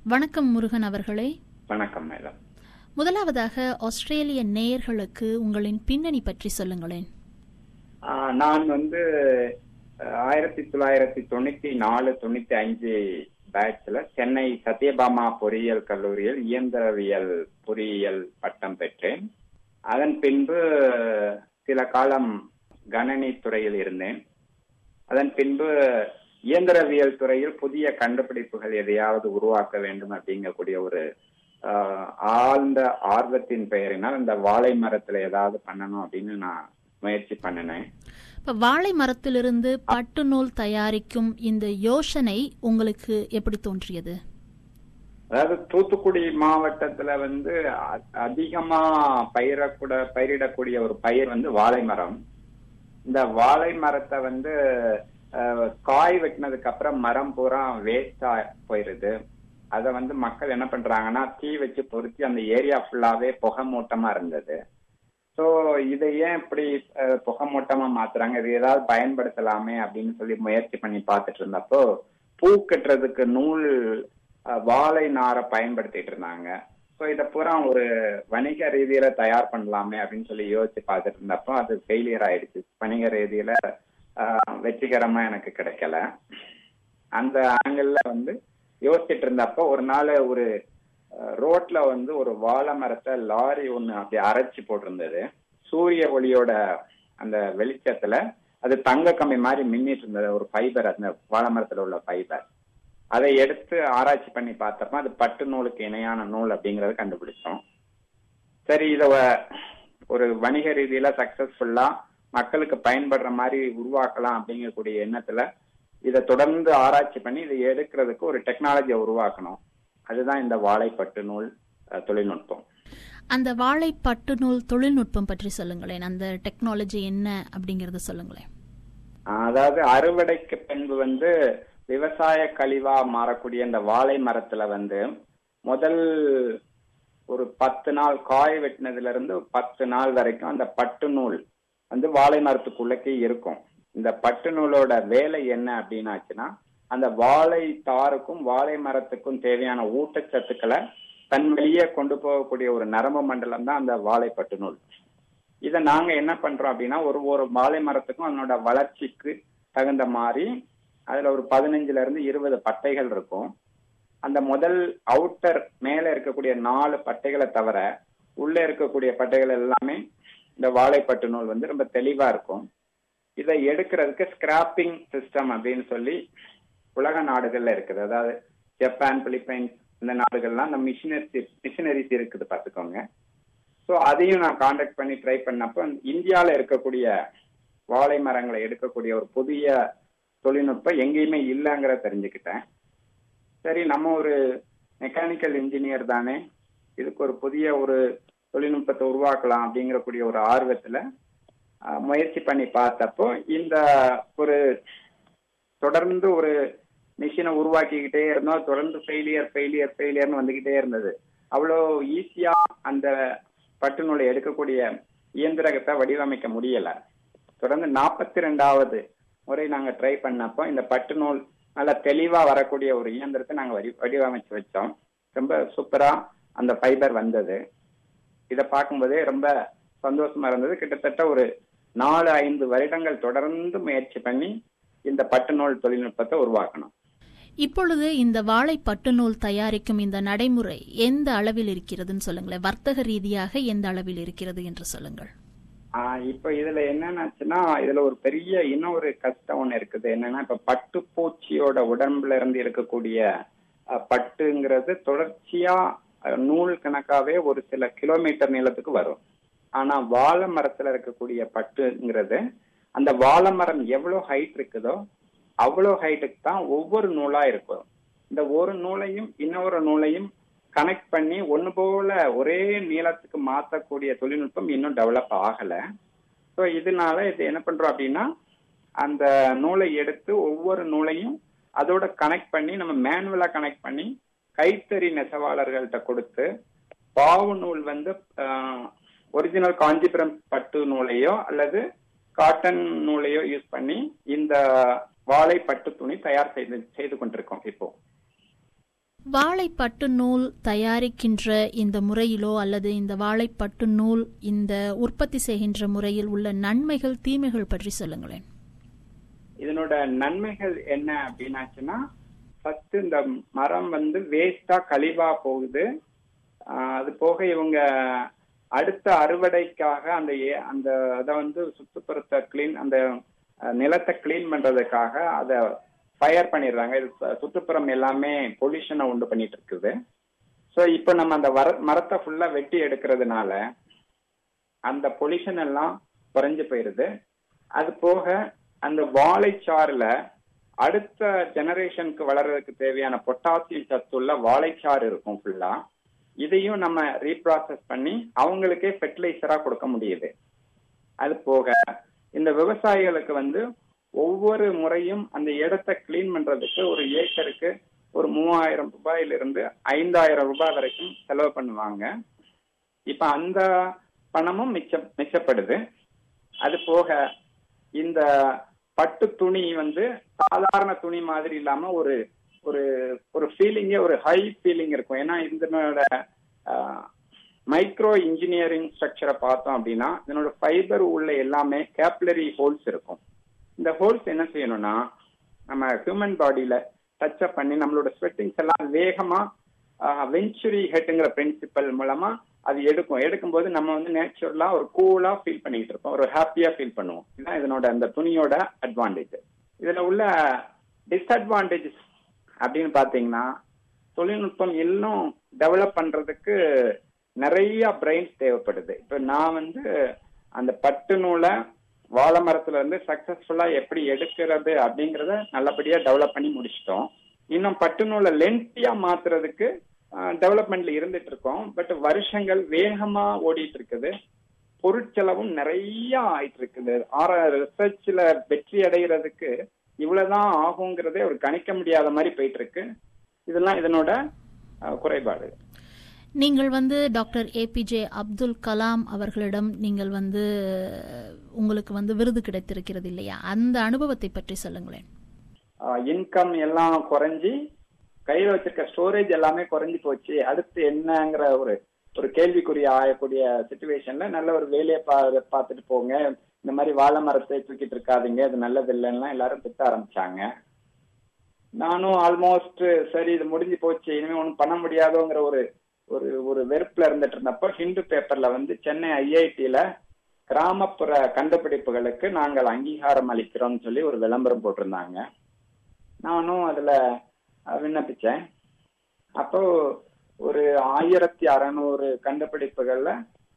வணக்கம் முருகன் அவர்களே வணக்கம் மேடம் முதலாவதாக ஆஸ்திரேலிய நேயர்களுக்கு உங்களின் பின்னணி பற்றி சொல்லுங்களேன் ஆஹ் நான் வந்து அஹ், ஆயிரத்தி தொள்ளாயிரத்தி தொண்ணூத்தி நாலு தொண்ணூத்தி அஞ்சு பேட்ச்ல சென்னை சத்யபாமா பொறியியல் கல்லூரியில் இயந்திரவியல் பொறியியல் பட்டம் பெற்றேன் அதன் பின்பு சில காலம் கணனி துறையில் இருந்தேன் அதன் பின்பு இயந்திரவியல் துறையில் புதிய கண்டுபிடிப்புகள் எதையாவது உருவாக்க வேண்டும் அப்படிங்கக்கூடிய ஒரு ஆஹ், ஆழ்ந்த ஆர்வத்தின் பெயரினால் இந்த வாழை மரத்துல ஏதாவது பண்ணணும் அப்படின்னு நான் முயற்சி பண்ணினேன் இப்ப வாழை மரத்திலிருந்து பட்டு நூல் தயாரிக்கும் இந்த யோசனை உங்களுக்கு எப்படி தோன்றியது அதாவது தூத்துக்குடி மாவட்டத்துல வந்து அ- அதிகமா பயிரக்கூட பயிரிடக்கூடிய ஒரு பயிர் வந்து வாழை மரம் இந்த வாழை மரத்தை வந்து அஹ், காய் வெட்டினதுக்கு அப்புறம் மரம் பூரா வேஸ்டா போயிருது அத வந்து மக்கள் என்ன பண்றாங்கன்னா தீ வச்சு பொருத்தி அந்த ஏரியா ஃபுல்லாவே புகை மூட்டமா இருந்தது சோ இதை ஏன் இப்படி அஹ், புகை மூட்டமா மாத்துறாங்க இது ஏதாவது பயன்படுத்தலாமே அப்படின்னு சொல்லி முயற்சி பண்ணி பார்த்துட்டு இருந்தப்போ பூ கட்டுறதுக்கு நூல் அஹ், வாழை நாரை பயன்படுத்திட்டு இருந்தாங்க ஸோ இதை பூரா ஒரு வணிக ரீதியில தயார் பண்ணலாமே அப்படின்னு சொல்லி யோசிச்சு பார்த்துட்டு இருந்தப்போ அது ஃபெயிலியர் ஆயிடுச்சு வணிக ரீதியில அஹ், வெற்றிகரமா எனக்கு கிடைக்கல அந்த ஆங்கிள் வந்து யோசிச்சுட்டு இருந்தப்போ ஒரு நாள் ஒரு அஹ், ரோட்ல வந்து ஒரு வாழை மரத்தை லாரி ஒண்ணு அப்படி அரைச்சி போட்டிருந்தது சூரிய ஒளியோட அந்த வெளிச்சத்துல அது தங்க கம்பி மாதிரி மின்னிட்டு இருந்தது ஒரு ஃபைபர் அந்த வாழை மரத்துல உள்ள ஃபைபர் அதை எடுத்து ஆராய்ச்சி பண்ணி பார்த்தப்ப அது பட்டு நூலுக்கு இணையான நூல் அப்படிங்கறத கண்டுபிடிச்சோம் சரி இத வ- ஒரு வணிக ரீதியில சக்சஸ்ஃபுல்லா மக்களுக்கு பயன்படுற மாதிரி உருவாக்கலாம் அப்படிங்கக்கூடிய எண்ணத்துல இதை தொடர்ந்து ஆராய்ச்சி பண்ணி இதை எடுக்கிறதுக்கு ஒரு டெக்னாலஜியை உருவாக்கணும் அதுதான் இந்த வாழைப்பட்டு நூல் அஹ், தொழில்நுட்பம் அந்த வாழை பட்டு நூல் தொழில்நுட்பம் பற்றி சொல்லுங்களேன் அந்த டெக்னாலஜி என்ன அப்படிங்கறத சொல்லுங்களேன் ஆஹ் அதாவது அறுவடைக்கு பின்பு வந்து விவசாய கழிவா மாறக்கூடிய இந்த வாழை மரத்துல வந்து முதல் ஒரு பத்து நாள் காய வெட்டினதுல இருந்து பத்து நாள் வரைக்கும் அந்த பட்டு நூல் வந்து வாழை மரத்துக்குள்ளக்கே இருக்கும் இந்த பட்டு நூலோட வேலை என்ன அப்படின்னாச்சுன்னா அந்த வாழை தாருக்கும் வாழை மரத்துக்கும் தேவையான ஊட்டச்சத்துக்களை தன் வெளியே கொண்டு போகக்கூடிய ஒரு நரம்பு மண்டலம் தான் அந்த வாழை பட்டு நூல் இதை நாங்க என்ன பண்றோம் அப்படின்னா ஒரு ஒரு வாழை மரத்துக்கும் அதனோட வளர்ச்சிக்கு தகுந்த மாதிரி அதுல ஒரு பதினஞ்சுல இருந்து இருபது பட்டைகள் இருக்கும் அந்த முதல் அவுட்டர் மேல இருக்கக்கூடிய நாலு பட்டைகளை தவிர உள்ள இருக்கக்கூடிய பட்டைகள் எல்லாமே இந்த வாழைப்பட்டு நூல் வந்து ரொம்ப தெளிவா இருக்கும் இதை எடுக்கிறதுக்கு ஸ்கிராப்பிங் சிஸ்டம் அப்படின்னு சொல்லி உலக நாடுகள்ல இருக்குது அதாவது ஜப்பான் பிலிப்பைன்ஸ் இந்த நாடுகள்லாம் அந்த மிஷினரி மிஷினரிஸ் இருக்குது பார்த்துக்கோங்க ஸோ அதையும் நான் காண்டாக்ட் பண்ணி ட்ரை பண்ணப்போ இந்தியாவில் இருக்கக்கூடிய வாழை மரங்களை எடுக்கக்கூடிய ஒரு புதிய தொழில்நுட்பம் எங்கேயுமே இல்லைங்கிற தெரிஞ்சுக்கிட்டேன் சரி நம்ம ஒரு மெக்கானிக்கல் இன்ஜினியர் தானே இதுக்கு ஒரு புதிய ஒரு தொழில்நுட்பத்தை உருவாக்கலாம் அப்படிங்கக்கூடிய ஒரு ஆர்வத்துல ஆஹ், முயற்சி பண்ணி பார்த்தப்போ இந்த ஒரு தொடர்ந்து ஒரு மிஷினை உருவாக்கிக்கிட்டே இருந்தோம் தொடர்ந்து ஃபெயிலியர் ஃபெயிலியர் ஃபெயிலியர்னு வந்துகிட்டே இருந்தது அவ்வளோ ஈஸியா அந்த பட்டு நூலை எடுக்கக்கூடிய இயந்திரத்தை வடிவமைக்க முடியல தொடர்ந்து நாற்பத்தி ரெண்டாவது முறை நாங்க ட்ரை பண்ணப்போ இந்த பட்டு நூல் நல்ல தெளிவா வரக்கூடிய ஒரு இயந்திரத்தை நாங்க வடி வடிவமைச்சு வச்சோம் ரொம்ப சூப்பரா அந்த ஃபைபர் வந்தது இதை பார்க்கும்போதே ரொம்ப சந்தோஷமா இருந்தது கிட்டத்தட்ட ஒரு நாலு ஐந்து வருடங்கள் தொடர்ந்து முயற்சி பண்ணி இந்த பட்டு நூல் தொழில்நுட்பத்தை உருவாக்கணும் இப்பொழுது இந்த வாழை பட்டு நூல் தயாரிக்கும் இந்த நடைமுறை எந்த அளவில் இருக்கிறதுன்னு சொல்லுங்களேன் வர்த்தக ரீதியாக எந்த அளவில் இருக்கிறது என்று சொல்லுங்கள் ஆஹ் இப்ப இதுல என்னன்னாச்சுன்னா இதுல ஒரு பெரிய இன்னொரு கஷ்டம் ஒண்ணு இருக்குது என்னன்னா இப்ப பட்டு பூச்சியோட உடம்புல இருந்து இருக்கக்கூடிய அஹ், பட்டுங்கிறது தொடர்ச்சியா அஹ், நூல் கணக்காவே ஒரு சில கிலோமீட்டர் நீளத்துக்கு வரும் ஆனா வாழை மரத்துல இருக்கக்கூடிய பட்டுங்கிறது அந்த வாழை மரம் எவ்வளவு ஹைட் இருக்குதோ அவ்வளவு ஹைட்டுக்கு தான் ஒவ்வொரு நூலா இருக்கும் இந்த ஒரு நூலையும் இன்னொரு நூலையும் கனெக்ட் பண்ணி ஒண்ணு போல ஒரே நீளத்துக்கு மாத்தக்கூடிய தொழில்நுட்பம் இன்னும் டெவலப் ஆகல ஸோ இதனால இது என்ன பண்றோம் அப்படின்னா அந்த நூலை எடுத்து ஒவ்வொரு நூலையும் அதோட கனெக்ட் பண்ணி நம்ம மேனுவலா கனெக்ட் பண்ணி கைத்தறி நெசவாளர்கள்ட்ட கொடுத்து பாவு நூல் வந்து ஒரிஜினல் காஞ்சிபுரம் பட்டு நூலையோ அல்லது காட்டன் நூலையோ யூஸ் பண்ணி இந்த வாழை பட்டு துணி தயார் செய்து செய்து கொண்டிருக்கோம் இப்போ வாழைப்பட்டு நூல் தயாரிக்கின்ற இந்த முறையிலோ அல்லது இந்த வாழைப்பட்டு நூல் இந்த உற்பத்தி செய்கின்ற முறையில் உள்ள நன்மைகள் தீமைகள் பற்றி சொல்லுங்களேன் இதனோட நன்மைகள் என்ன அப்படின்னாச்சுன்னா ஃபர்ஸ்ட் இந்த மரம் வந்து வேஸ்டா கழிவா போகுது ஆஹ் அது போக இவங்க அடுத்த அறுவடைக்காக அந்த ஏ- அந்த அதை வந்து சுற்றுப்புறத்தை கிளீன் அந்த அஹ், நிலத்தை கிளீன் பண்றதுக்காக அதை ஃபயர் பண்ணிடுறாங்க இது சு- சுற்றுப்புறம் எல்லாமே பொல்யூஷனை உண்டு பண்ணிட்டு இருக்குது ஸோ இப்போ நம்ம அந்த வர மரத்தை ஃபுல்லா வெட்டி எடுக்கிறதுனால அந்த பொல்யூஷன் எல்லாம் குறைஞ்சு போயிருது அது போக அந்த வாழைச்சாறுல அடுத்த ஜெனரேஷனுக்கு வளர்றதுக்கு தேவையான பொட்டாசியம் சத்துள்ள வாழைச்சாறு இருக்கும் ஃபுல்லா இதையும் நம்ம ரீப்ராசஸ் பண்ணி அவங்களுக்கே ஃபெர்டிலைசரா கொடுக்க முடியுது அது போக இந்த விவசாயிகளுக்கு வந்து ஒவ்வொரு முறையும் அந்த இடத்தை கிளீன் பண்றதுக்கு ஒரு ஏக்கருக்கு ஒரு மூவாயிரம் ரூபாயில இருந்து ஐந்தாயிரம் ரூபாய் வரைக்கும் செலவு பண்ணுவாங்க இப்ப அந்த பணமும் மிச்சம் மிச்சப்படுது அது போக இந்த பட்டு துணி வந்து சாதாரண துணி மாதிரி இல்லாம ஒரு ஒரு ஒரு ஃபீலிங்கே ஒரு ஹை ஃபீலிங் இருக்கும் ஏன்னா இதனோட மைக்ரோ இன்ஜினியரிங் ஸ்ட்ரக்சரை பார்த்தோம் அப்படின்னா இதனோட ஃபைபர் உள்ள எல்லாமே கேப்லரி ஹோல்ஸ் இருக்கும் இந்த ஹோல்ஸ் என்ன செய்யணும்னா நம்ம ஹியூமன் பாடியில டச் அப் பண்ணி நம்மளோட ஸ்வெட்டிங்ஸ் எல்லாம் வேகமா வெஞ்சுரி ஹெட்டுங்கிற பிரின்சிபல் மூலமா அது எடுக்கும் எடுக்கும்போது நம்ம வந்து நேச்சுரலா ஒரு கூலா ஃபீல் பண்ணிட்டு இருப்போம் ஒரு ஹாப்பியா ஃபீல் பண்ணுவோம் இதுதான் இதனோட அந்த துணியோட அட்வான்டேஜ் இதுல உள்ள டிஸ்அட்வான்டேஜஸ் அப்படின்னு பாத்தீங்கன்னா தொழில்நுட்பம் இன்னும் டெவலப் பண்றதுக்கு நிறைய பிரெயின்ஸ் தேவைப்படுது இப்ப நான் வந்து அந்த பட்டு நூலை வாழை மரத்துல இருந்து சக்சஸ்ஃபுல்லா எப்படி எடுக்கிறது அப்படிங்கறத நல்லபடியா டெவலப் பண்ணி முடிச்சிட்டோம் இன்னும் பட்டு நூலை லென்த்தியா மாத்துறதுக்கு டெவலப்மெண்ட்ல இருந்துட்டு இருக்கோம் பட் வருஷங்கள் வேகமா ஓடிட்டு இருக்குது பொருட்செலவும் நிறைய ஆயிட்டு இருக்குது ஆற ரிசர்ச்ல வெற்றி அடைகிறதுக்கு இவ்வளவுதான் ஆகுங்கிறதே ஒரு கணிக்க முடியாத மாதிரி போயிட்டு இருக்கு இதெல்லாம் இதனோட அஹ், குறைபாடு நீங்கள் வந்து டாக்டர் ஏபிஜே அப்துல் கலாம் அவர்களிடம் நீங்கள் வந்து உங்களுக்கு வந்து விருது கிடைத்திருக்கிறது இல்லையா அந்த அனுபவத்தை பற்றி சொல்லுங்களேன் இன்கம் எல்லாம் குறைஞ்சி கையில வச்சிருக்க ஸ்டோரேஜ் எல்லாமே குறைஞ்சி போச்சு அடுத்து என்னங்கிற ஒரு ஒரு கேள்விக்குறி ஆகக்கூடிய சுச்சுவேஷன்ல நல்ல ஒரு வேலையை பா பார்த்துட்டு போங்க இந்த மாதிரி வாழை மரத்தை தூக்கிட்டு இருக்காதீங்க இது நல்லது இல்லைன்னா எல்லாரும் திட்ட ஆரம்பிச்சாங்க நானும் ஆல்மோஸ்ட் சரி இது முடிஞ்சு போச்சு இனிமே ஒன்றும் பண்ண முடியாதோங்கிற ஒரு ஒரு ஒரு வெறுப்புல இருந்துட்டு இருந்தப்போ ஹிந்து பேப்பர்ல வந்து சென்னை ஐஐடியில கிராமப்புற கண்டுபிடிப்புகளுக்கு நாங்கள் அங்கீகாரம் அளிக்கிறோம்னு சொல்லி ஒரு விளம்பரம் போட்டிருந்தாங்க நானும் அதுல அஹ், விண்ணப்பிச்சேன் அப்போ ஒரு ஆயிரத்தி அறநூறு கண்டுபிடிப்புகள்ல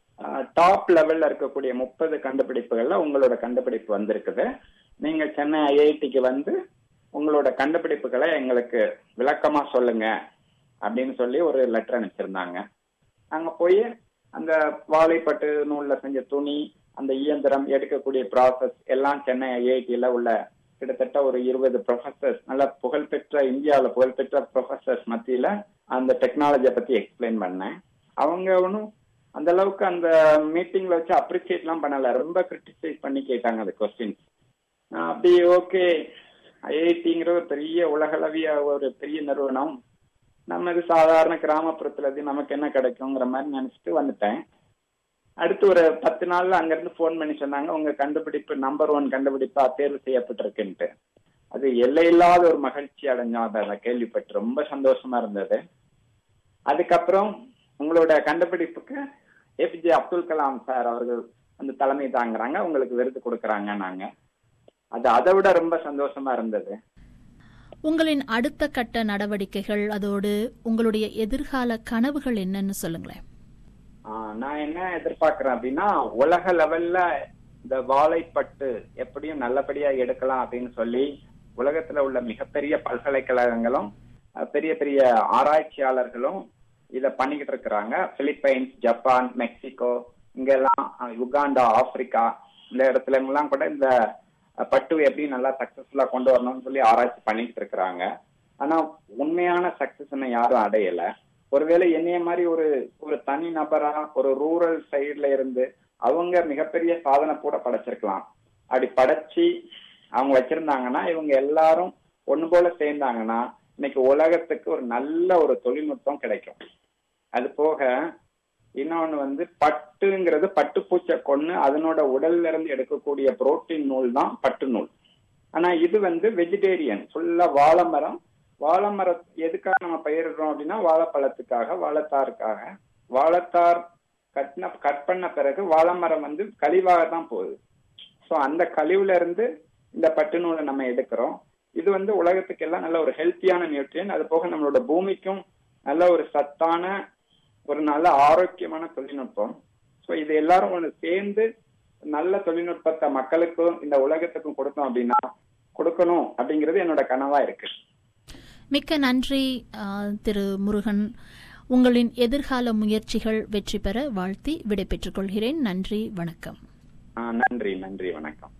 டாப் லெவல்ல இருக்கக்கூடிய முப்பது கண்டுபிடிப்புகள்ல உங்களோட கண்டுபிடிப்பு வந்திருக்குது நீங்க சென்னை ஐஐடிக்கு வந்து உங்களோட கண்டுபிடிப்புகளை எங்களுக்கு விளக்கமா சொல்லுங்க அப்படின்னு சொல்லி ஒரு லெட்டர் அனுப்பிச்சிருந்தாங்க அங்க போய் அந்த வாழைப்பட்டு நூல்ல செஞ்ச துணி அந்த இயந்திரம் எடுக்கக்கூடிய ப்ராசஸ் எல்லாம் சென்னை ஐஐடியில உள்ள கிட்டத்தட்ட ஒரு இருபது ப்ரொஃபசர்ஸ் நல்ல புகழ்பெற்ற இந்தியாவில் புகழ்பெற்ற ப்ரொஃபசர்ஸ் மத்தியில அந்த டெக்னாலஜியை பத்தி எக்ஸ்பிளைன் பண்ணேன் அவங்க ஒன்றும் அந்த அளவுக்கு அந்த மீட்டிங்ல வச்சு அப்ரிசியேட் எல்லாம் பண்ணல ரொம்ப கிரிட்டிசைஸ் பண்ணி கேட்டாங்க அந்த கொஸ்டின்ஸ் அப்படி ஓகே ஐஐடிங்கிற ஒரு பெரிய உலகளவிய ஒரு பெரிய நிறுவனம் நம்ம இது சாதாரண கிராமப்புறத்துல இருந்து நமக்கு என்ன கிடைக்குங்கிற மாதிரி நினைச்சிட்டு வந்துட்டேன் அடுத்து ஒரு பத்து நாள்ல அங்கிருந்து ஃபோன் பண்ணி சொன்னாங்க உங்க கண்டுபிடிப்பு நம்பர் ஒன் கண்டுபிடிப்பா தேர்வு செய்யப்பட்டிருக்குன்ட்டு அது எல்லையில்லாத ஒரு மகிழ்ச்சி அடைஞ்சோம் அதை அதை கேள்விப்பட்டு ரொம்ப சந்தோஷமா இருந்தது அதுக்கப்புறம் உங்களோட கண்டுபிடிப்புக்கு ஏபிஜே அப்துல் கலாம் சார் அவர்கள் வந்து தலைமை தாங்குறாங்க உங்களுக்கு விருது கொடுக்கறாங்க நாங்க அது அதை விட ரொம்ப சந்தோஷமா இருந்தது உங்களின் அடுத்த கட்ட நடவடிக்கைகள் அதோடு உங்களுடைய எதிர்கால கனவுகள் என்னன்னு சொல்லுங்களேன் ஆஹ் நான் என்ன எதிர்பார்க்கிறேன் அப்படின்னா உலக லெவல்ல இந்த வாழைப்பட்டு எப்படியும் நல்லபடியா எடுக்கலாம் அப்படின்னு சொல்லி உலகத்துல உள்ள மிகப்பெரிய பல்கலைக்கழகங்களும் அஹ், பெரிய பெரிய ஆராய்ச்சியாளர்களும் இத பண்ணிக்கிட்டு இருக்கிறாங்க பிலிப்பைன்ஸ் ஜப்பான் மெக்சிகோ இங்கெல்லாம் அஹ், யுகாண்டா ஆப்பிரிக்கா இந்த இடத்துல எல்லாம் கூட இந்த அஹ், பட்டு எப்படி நல்லா சக்சஸ்ஃபுல்லா கொண்டு வரணும்னு சொல்லி ஆராய்ச்சி பண்ணிக்கிட்டு இருக்கிறாங்க ஆனா உண்மையான சக்சஸ் இன்னும் யாரும் அடையல ஒருவேளை என்னைய மாதிரி ஒரு ஒரு தனி நபரா ஒரு ரூரல் சைடுல இருந்து அவங்க மிகப்பெரிய சாதனை கூட படைச்சிருக்கலாம் அப்படி படைச்சு அவங்க வச்சிருந்தாங்கன்னா இவங்க எல்லாரும் ஒண்ணு போல சேர்ந்தாங்கன்னா இன்னைக்கு உலகத்துக்கு ஒரு நல்ல ஒரு தொழில்நுட்பம் கிடைக்கும் அது போக இன்னொன்னு வந்து பட்டுங்கிறது பட்டுப்பூச்சை கொண்டு அதனோட உடல்ல இருந்து எடுக்கக்கூடிய புரோட்டீன் நூல் தான் பட்டு நூல் ஆனா இது வந்து வெஜிடேரியன் ஃபுல்லா வாழை மரம் வாழை மரம் எதுக்காக நம்ம பயிரிடுறோம் அப்படின்னா வாழைப்பழத்துக்காக வாழைத்தாருக்காக வாழைத்தார் கட்டின கட் பண்ண பிறகு வாழை மரம் வந்து கழிவாக தான் போகுது ஸோ அந்த கழிவுல இருந்து இந்த பட்டு நூலை நம்ம எடுக்கிறோம் இது வந்து உலகத்துக்கு எல்லாம் நல்ல ஒரு ஹெல்த்தியான நியூட்ரியன் அது போக நம்மளோட பூமிக்கும் நல்ல ஒரு சத்தான ஒரு நல்ல ஆரோக்கியமான தொழில்நுட்பம் ஸோ இது எல்லாரும் ஒன்று சேர்ந்து நல்ல தொழில்நுட்பத்தை மக்களுக்கும் இந்த உலகத்துக்கும் கொடுத்தோம் அப்படின்னா கொடுக்கணும் அப்படிங்கிறது என்னோட கனவா இருக்கு மிக்க நன்றி ஆ, திரு முருகன் உங்களின் எதிர்கால முயற்சிகள் வெற்றி பெற வாழ்த்தி விடைபெற்றுக் கொள்கிறேன் நன்றி வணக்கம் ஆஹ் நன்றி நன்றி வணக்கம்